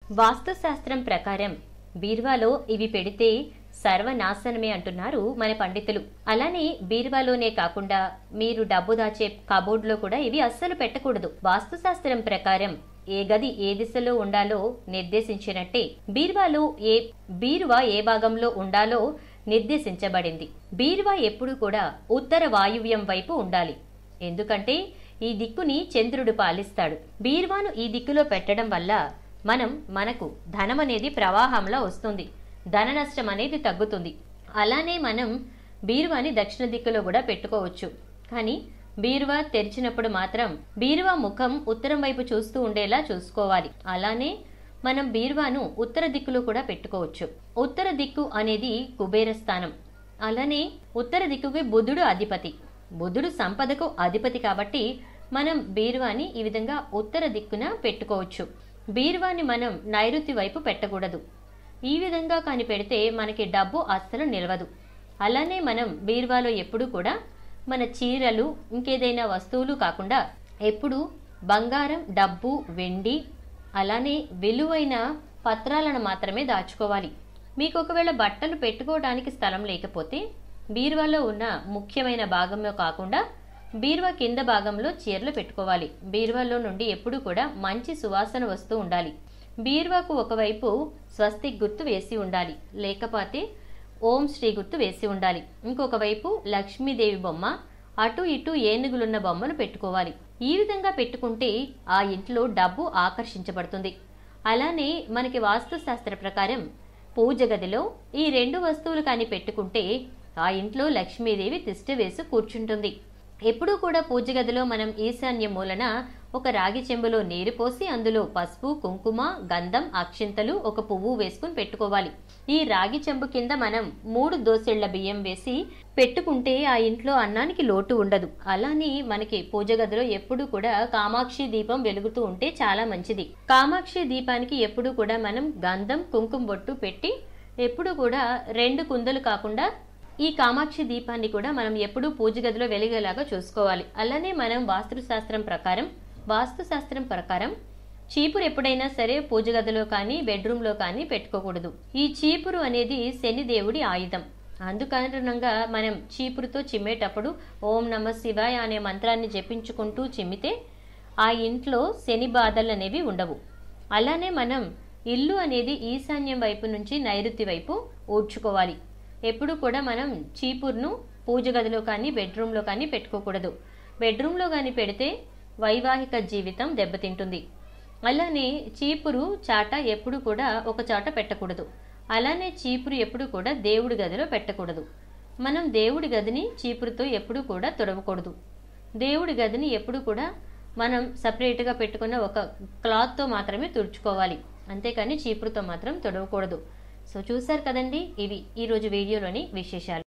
వాస్తుశాస్త్రం ప్రకారం బీరువాలో ఇవి పెడితే సర్వనాశనమే అంటున్నారు మన పండితులు అలానే బీరువాలోనే కాకుండా మీరు డబ్బు దాచే కబోర్డ్లో కూడా ఇవి అస్సలు పెట్టకూడదు వాస్తుశాస్త్రం ప్రకారం ఏ గది ఏ దిశలో ఉండాలో నిర్దేశించినట్టే బీరువాలో ఏ బీరువా ఏ భాగంలో ఉండాలో నిర్దేశించబడింది బీరువా ఎప్పుడు కూడా ఉత్తర వాయువ్యం వైపు ఉండాలి ఎందుకంటే ఈ దిక్కుని చంద్రుడు పాలిస్తాడు బీరువాను ఈ దిక్కులో పెట్టడం వల్ల మనం మనకు ధనం అనేది ప్రవాహంలో వస్తుంది ధన నష్టం అనేది తగ్గుతుంది అలానే మనం బీరువాని దక్షిణ దిక్కులో కూడా పెట్టుకోవచ్చు కానీ బీరువా తెరిచినప్పుడు మాత్రం బీరువా ముఖం ఉత్తరం వైపు చూస్తూ ఉండేలా చూసుకోవాలి అలానే మనం బీరువాను ఉత్తర దిక్కులో కూడా పెట్టుకోవచ్చు ఉత్తర దిక్కు అనేది కుబేర స్థానం అలానే ఉత్తర దిక్కుకి బుధుడు అధిపతి బుధుడు సంపదకు అధిపతి కాబట్టి మనం బీరువాని ఈ విధంగా ఉత్తర దిక్కున పెట్టుకోవచ్చు బీరువాని మనం నైరుతి వైపు పెట్టకూడదు ఈ విధంగా కాని పెడితే మనకి డబ్బు అస్సలు నిలవదు అలానే మనం బీరువాలో ఎప్పుడు కూడా మన చీరలు ఇంకేదైనా వస్తువులు కాకుండా ఎప్పుడు బంగారం డబ్బు వెండి అలానే విలువైన పత్రాలను మాత్రమే దాచుకోవాలి మీకు ఒకవేళ బట్టలు పెట్టుకోవడానికి స్థలం లేకపోతే బీరువాలో ఉన్న ముఖ్యమైన భాగంలో కాకుండా బీరువా కింద భాగంలో చీరలు పెట్టుకోవాలి బీరువాలో నుండి ఎప్పుడు కూడా మంచి సువాసన వస్తూ ఉండాలి బీరువాకు ఒకవైపు స్వస్తిక్ గుర్తు వేసి ఉండాలి లేకపోతే ఓం శ్రీ గుర్తు వేసి ఉండాలి ఇంకొక వైపు లక్ష్మీదేవి బొమ్మ అటు ఇటు ఏనుగులున్న బొమ్మను పెట్టుకోవాలి ఈ విధంగా పెట్టుకుంటే ఆ ఇంట్లో డబ్బు ఆకర్షించబడుతుంది అలానే మనకి వాస్తుశాస్త్ర ప్రకారం పూజ గదిలో ఈ రెండు వస్తువులు కానీ పెట్టుకుంటే ఆ ఇంట్లో లక్ష్మీదేవి తిష్ట వేసి కూర్చుంటుంది ఎప్పుడూ కూడా పూజ గదిలో మనం ఈశాన్య మూలన ఒక రాగి చెంబులో నీరు పోసి అందులో పసుపు కుంకుమ గంధం అక్షింతలు ఒక పువ్వు వేసుకుని పెట్టుకోవాలి ఈ రాగి చెంబు కింద మనం మూడు దోసెళ్ల బియ్యం వేసి పెట్టుకుంటే ఆ ఇంట్లో అన్నానికి లోటు ఉండదు అలానే మనకి పూజ గదిలో ఎప్పుడు కూడా కామాక్షి దీపం వెలుగుతూ ఉంటే చాలా మంచిది కామాక్షి దీపానికి ఎప్పుడు కూడా మనం గంధం కుంకుమ బొట్టు పెట్టి ఎప్పుడు కూడా రెండు కుందలు కాకుండా ఈ కామాక్షి దీపాన్ని కూడా మనం ఎప్పుడూ పూజ గదిలో వెలిగేలాగా చూసుకోవాలి అలానే మనం వాస్తుశాస్త్రం ప్రకారం వాస్తుశాస్త్రం ప్రకారం చీపురు ఎప్పుడైనా సరే పూజ గదిలో కానీ బెడ్రూమ్లో కానీ పెట్టుకోకూడదు ఈ చీపురు అనేది శని దేవుడి ఆయుధం అందుకారణంగా మనం చీపురుతో చిమ్మేటప్పుడు ఓం నమ శివాయ అనే మంత్రాన్ని జపించుకుంటూ చిమ్మితే ఆ ఇంట్లో శని బాధలు అనేవి ఉండవు అలానే మనం ఇల్లు అనేది ఈశాన్యం వైపు నుంచి నైరుతి వైపు ఊడ్చుకోవాలి ఎప్పుడు కూడా మనం చీపురును పూజ గదిలో కానీ బెడ్రూమ్లో కానీ పెట్టుకోకూడదు బెడ్రూమ్లో కానీ పెడితే వైవాహిక జీవితం దెబ్బతింటుంది అలానే చీపురు చాట ఎప్పుడు కూడా ఒక చాట పెట్టకూడదు అలానే చీపురు ఎప్పుడు కూడా దేవుడి గదిలో పెట్టకూడదు మనం దేవుడి గదిని చీపురుతో ఎప్పుడు కూడా తొడవకూడదు దేవుడి గదిని ఎప్పుడు కూడా మనం సపరేట్గా పెట్టుకున్న ఒక క్లాత్తో మాత్రమే తుడుచుకోవాలి అంతేకాని చీపురుతో మాత్రం తొడవకూడదు సో చూశారు కదండి ఇవి ఈరోజు వీడియోలోని విశేషాలు